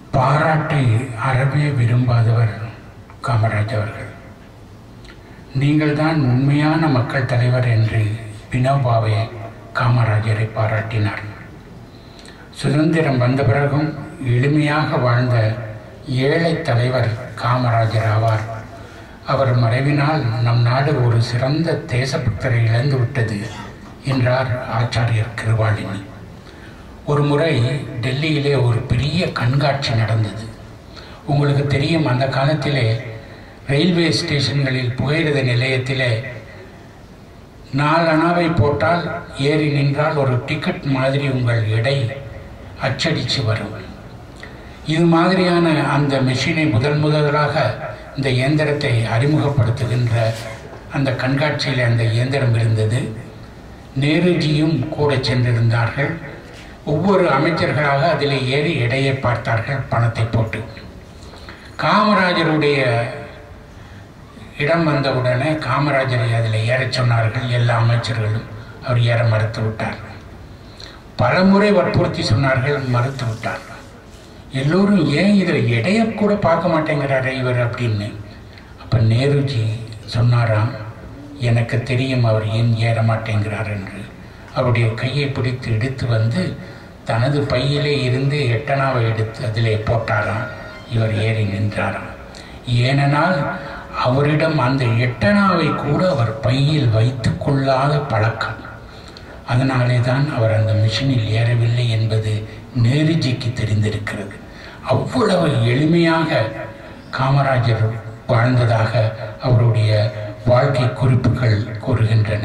பாராட்டை அறவே விரும்பாதவர் காமராஜ் அவர்கள் நீங்கள்தான் உண்மையான மக்கள் தலைவர் என்று வினோபாவே காமராஜரை பாராட்டினார் சுதந்திரம் வந்த பிறகும் எளிமையாக வாழ்ந்த ஏழை தலைவர் காமராஜர் ஆவார் அவர் மறைவினால் நம் நாடு ஒரு சிறந்த தேசபக்தரை இழந்து விட்டது என்றார் ஆச்சாரியர் கிருபாலினி ஒரு முறை டெல்லியிலே ஒரு பெரிய கண்காட்சி நடந்தது உங்களுக்கு தெரியும் அந்த காலத்திலே ரயில்வே ஸ்டேஷன்களில் புகையிரத நிலையத்திலே நாலணாவை போட்டால் ஏறி நின்றால் ஒரு டிக்கெட் மாதிரி உங்கள் எடை அச்சடித்து வரும் இது மாதிரியான அந்த மெஷினை முதல் முதலாக இந்த இயந்திரத்தை அறிமுகப்படுத்துகின்ற அந்த கண்காட்சியில் அந்த இயந்திரம் இருந்தது நேருஜியும் கூட சென்றிருந்தார்கள் ஒவ்வொரு அமைச்சர்களாக அதில் ஏறி எடையை பார்த்தார்கள் பணத்தை போட்டு காமராஜருடைய இடம் வந்தவுடனே காமராஜரை அதில் ஏறச் சொன்னார்கள் எல்லா அமைச்சர்களும் அவர் ஏற மறுத்து விட்டார் பலமுறை வற்புறுத்தி சொன்னார்கள் மறுத்து விட்டார் எல்லோரும் ஏன் இதில் எடைய கூட பார்க்க மாட்டேங்கிறாரு இவர் அப்படின்னு அப்போ நேருஜி சொன்னாராம் எனக்கு தெரியும் அவர் ஏன் ஏற மாட்டேங்கிறார் என்று அவருடைய கையை பிடித்து எடுத்து வந்து தனது பையிலே இருந்து எட்டனாவை எடுத்து அதிலே போட்டாராம் இவர் ஏறி நின்றாராம் ஏனென்றால் அவரிடம் அந்த எட்டனாவை கூட அவர் பையில் வைத்து கொள்ளாத பழக்கம் அதனாலே தான் அவர் அந்த மிஷினில் ஏறவில்லை என்பது நேருஜிக்கு தெரிந்திருக்கிறது அவ்வளவு எளிமையாக காமராஜர் வாழ்ந்ததாக அவருடைய வாழ்க்கை குறிப்புகள் கூறுகின்றன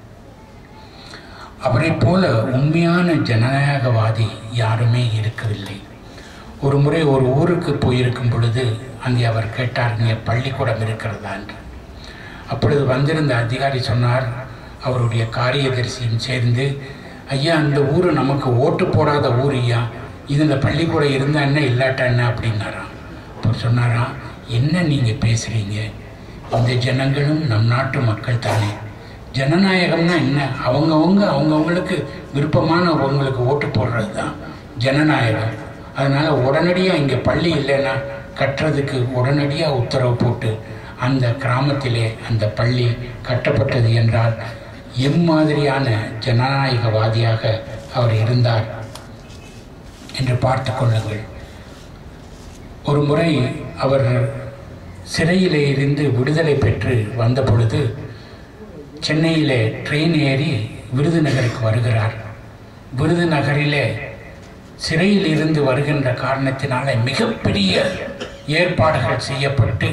அவரை போல உண்மையான ஜனநாயகவாதி யாருமே இருக்கவில்லை ஒரு முறை ஒரு ஊருக்கு போயிருக்கும் பொழுது அங்கே அவர் கேட்டார் இங்கே பள்ளிக்கூடம் இருக்கிறதா என்று அப்பொழுது வந்திருந்த அதிகாரி சொன்னார் அவருடைய காரியதரிசியும் சேர்ந்து ஐயா அந்த ஊர் நமக்கு ஓட்டு போடாத ஊர் ஐயா இதில் பள்ளிக்கூடம் இருந்தா என்ன இல்லாட்டா என்ன அப்படின்னாராம் அப்போ சொன்னாராம் என்ன நீங்கள் பேசுகிறீங்க இந்த ஜனங்களும் நம் நாட்டு மக்கள் தானே ஜனநாயகம்னா என்ன அவங்கவுங்க அவங்கவுங்களுக்கு விருப்பமானவங்களுக்கு ஓட்டு போடுறது தான் ஜனநாயகம் அதனால் உடனடியாக இங்கே பள்ளி இல்லைன்னா கட்டுறதுக்கு உடனடியாக உத்தரவு போட்டு அந்த கிராமத்திலே அந்த பள்ளி கட்டப்பட்டது என்றால் எம்மாதிரியான ஜனநாயகவாதியாக அவர் இருந்தார் என்று பார்த்து கொள்ளுங்கள் ஒரு முறை அவர் சிறையிலே இருந்து விடுதலை பெற்று வந்த பொழுது சென்னையிலே ட்ரெயின் ஏறி விருதுநகருக்கு வருகிறார் விருதுநகரிலே சிறையில் இருந்து வருகின்ற காரணத்தினால மிகப்பெரிய ஏற்பாடுகள் செய்யப்பட்டு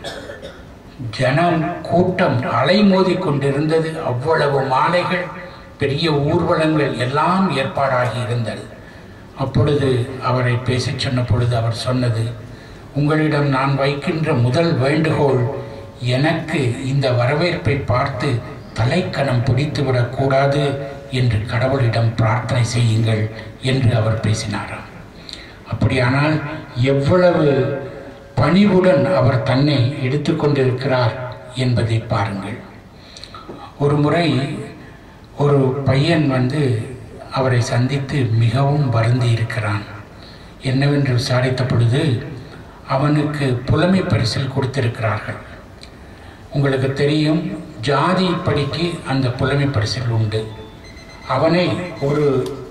ஜனம் கூட்டம் அலைமோதி கொண்டிருந்தது அவ்வளவு மாலைகள் பெரிய ஊர்வலங்கள் எல்லாம் ஏற்பாடாகி இருந்தது அப்பொழுது அவரை பேசச் சொன்ன பொழுது அவர் சொன்னது உங்களிடம் நான் வைக்கின்ற முதல் வேண்டுகோள் எனக்கு இந்த வரவேற்பை பார்த்து தலைக்கணம் பிடித்துவிடக் கூடாது என்று கடவுளிடம் பிரார்த்தனை செய்யுங்கள் என்று அவர் பேசினாராம் அப்படியானால் எவ்வளவு பணிவுடன் அவர் தன்னை எடுத்துக்கொண்டிருக்கிறார் என்பதை பாருங்கள் ஒரு முறை ஒரு பையன் வந்து அவரை சந்தித்து மிகவும் வருந்தி இருக்கிறான் என்னவென்று விசாரித்த பொழுது அவனுக்கு புலமை பரிசில் கொடுத்திருக்கிறார்கள் உங்களுக்கு தெரியும் ஜாதி படிக்கு அந்த புலமை பரிசில் உண்டு அவனை ஒரு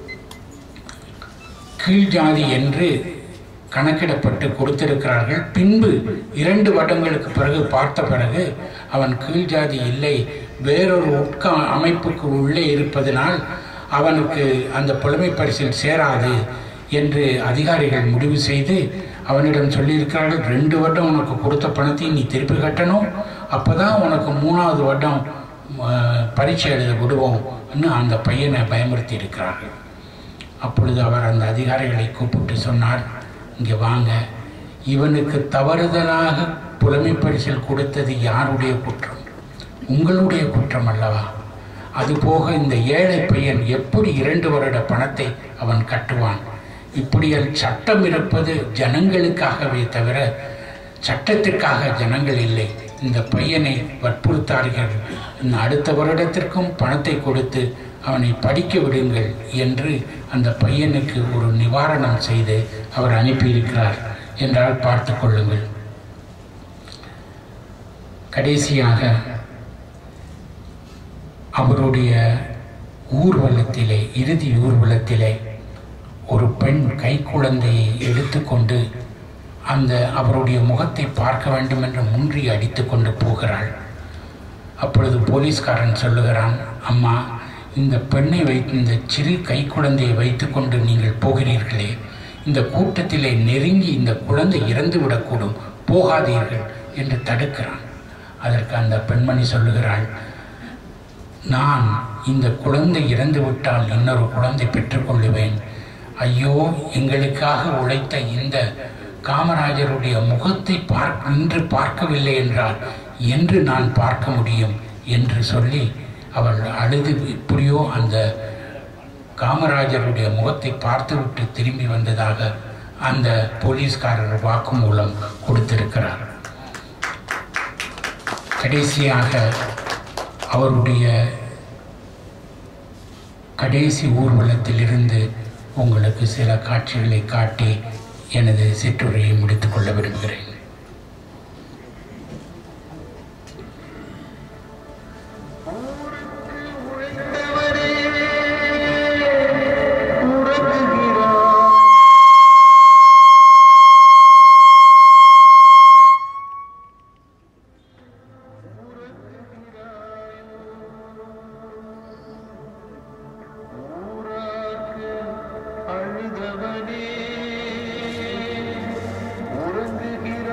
கீழ் ஜாதி என்று கணக்கிடப்பட்டு கொடுத்திருக்கிறார்கள் பின்பு இரண்டு வருடங்களுக்கு பிறகு பார்த்த பிறகு அவன் கீழ் ஜாதி இல்லை வேறொரு உட்க அமைப்புக்கு உள்ளே இருப்பதனால் அவனுக்கு அந்த புலமை பரிசில் சேராது என்று அதிகாரிகள் முடிவு செய்து அவனிடம் சொல்லியிருக்கிறார்கள் ரெண்டு வருடம் உனக்கு கொடுத்த பணத்தையும் நீ திருப்பி கட்டணும் அப்போ தான் உனக்கு மூணாவது வருடம் பரீட்சை எழுத விடுவோம்னு அந்த பையனை பயமுறுத்தி இருக்கிறார்கள் அப்பொழுது அவர் அந்த அதிகாரிகளை கூப்பிட்டு சொன்னார் இங்கே வாங்க இவனுக்கு தவறுதலாக புலமை பரிசில் கொடுத்தது யாருடைய குற்றம் உங்களுடைய குற்றம் அல்லவா அதுபோக இந்த ஏழை பையன் எப்படி இரண்டு வருட பணத்தை அவன் கட்டுவான் இப்படியல் சட்டம் இருப்பது ஜனங்களுக்காகவே தவிர சட்டத்திற்காக ஜனங்கள் இல்லை இந்த பையனை வற்புறுத்தார்கள் அடுத்த வருடத்திற்கும் பணத்தை கொடுத்து அவனை படிக்க விடுங்கள் என்று அந்த பையனுக்கு ஒரு நிவாரணம் செய்து அவர் அனுப்பியிருக்கிறார் என்றால் பார்த்து கொள்ளுங்கள் கடைசியாக அவருடைய ஊர்வலத்திலே இறுதி ஊர்வலத்திலே ஒரு பெண் கைக்குழந்தையை எடுத்துக்கொண்டு அந்த அவருடைய முகத்தை பார்க்க வேண்டும் என்று முன்றி அடித்து கொண்டு போகிறாள் அப்பொழுது போலீஸ்காரன் சொல்லுகிறான் அம்மா இந்த பெண்ணை வைத்து இந்த சிறு கைக்குழந்தையை வைத்துக்கொண்டு நீங்கள் போகிறீர்களே இந்த கூட்டத்திலே நெருங்கி இந்த குழந்தை இறந்து விடக்கூடும் போகாதீர்கள் என்று தடுக்கிறான் அதற்கு அந்த பெண்மணி சொல்லுகிறாள் நான் இந்த குழந்தை இறந்து விட்டால் இன்னொரு குழந்தை பெற்றுக்கொள்ளுவேன் ஐயோ எங்களுக்காக உழைத்த இந்த காமராஜருடைய முகத்தை பார்க்க இன்று பார்க்கவில்லை என்றால் என்று நான் பார்க்க முடியும் என்று சொல்லி அவள் அழுது எப்படியோ அந்த காமராஜருடைய முகத்தை பார்த்துவிட்டு திரும்பி வந்ததாக அந்த போலீஸ்காரர் வாக்குமூலம் கொடுத்திருக்கிறார் கடைசியாக அவருடைய கடைசி ஊர்வலத்திலிருந்து உங்களுக்கு சில காட்சிகளை காட்டி எனது சிற்றுரையை முடித்துக் கொள்ள விரும்புகிறேன் அழுதவனே உறங்குகிறாய்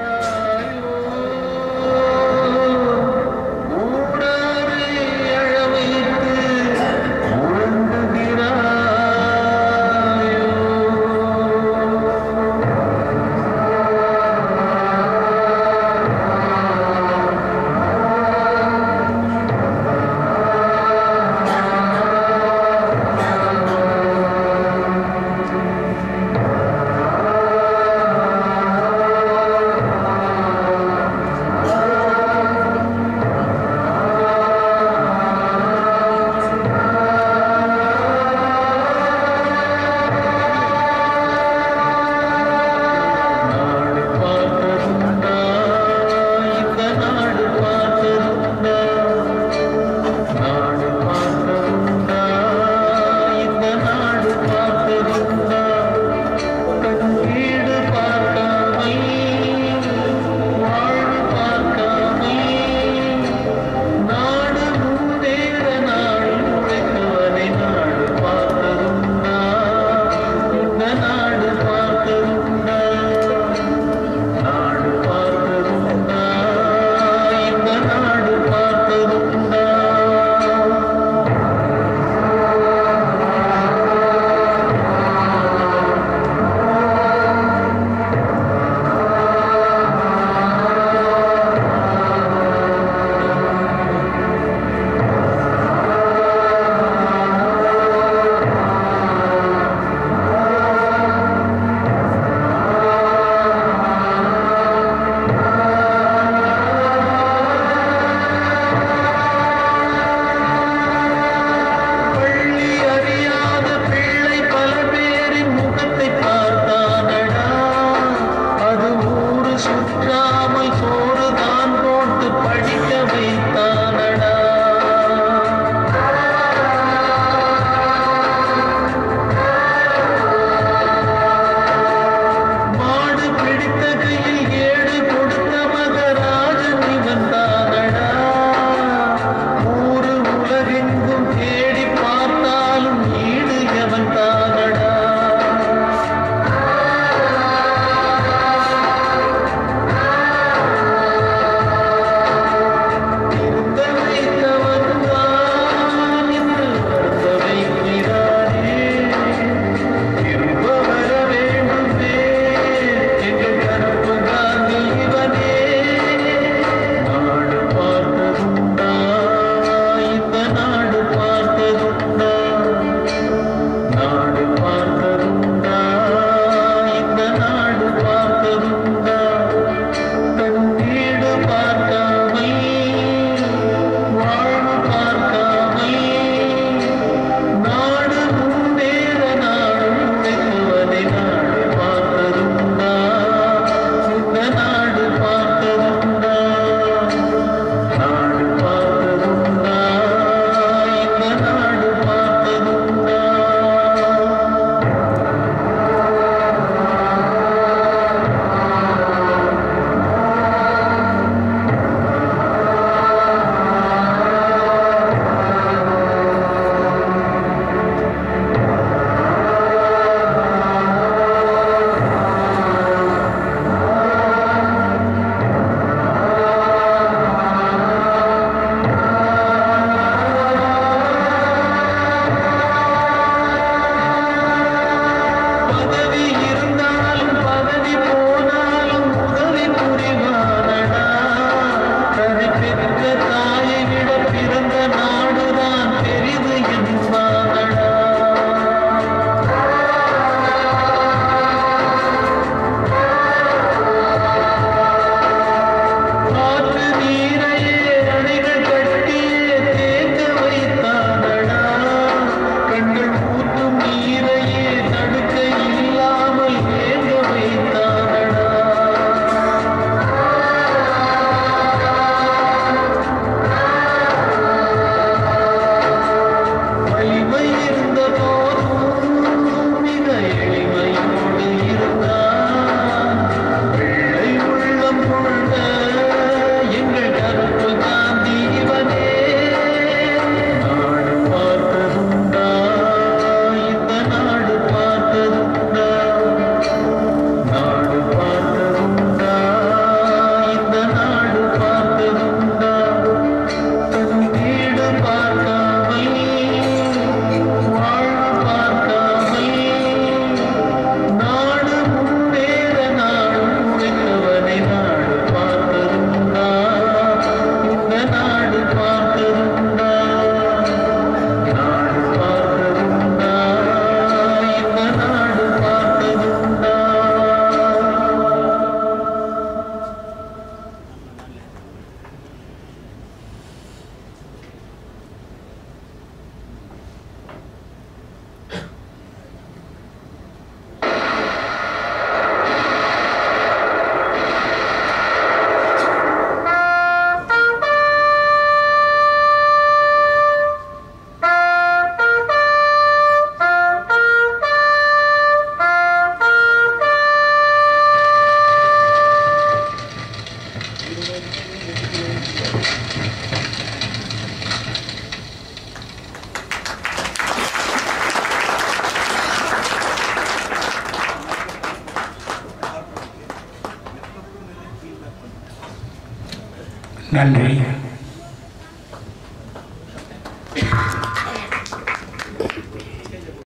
நன்றி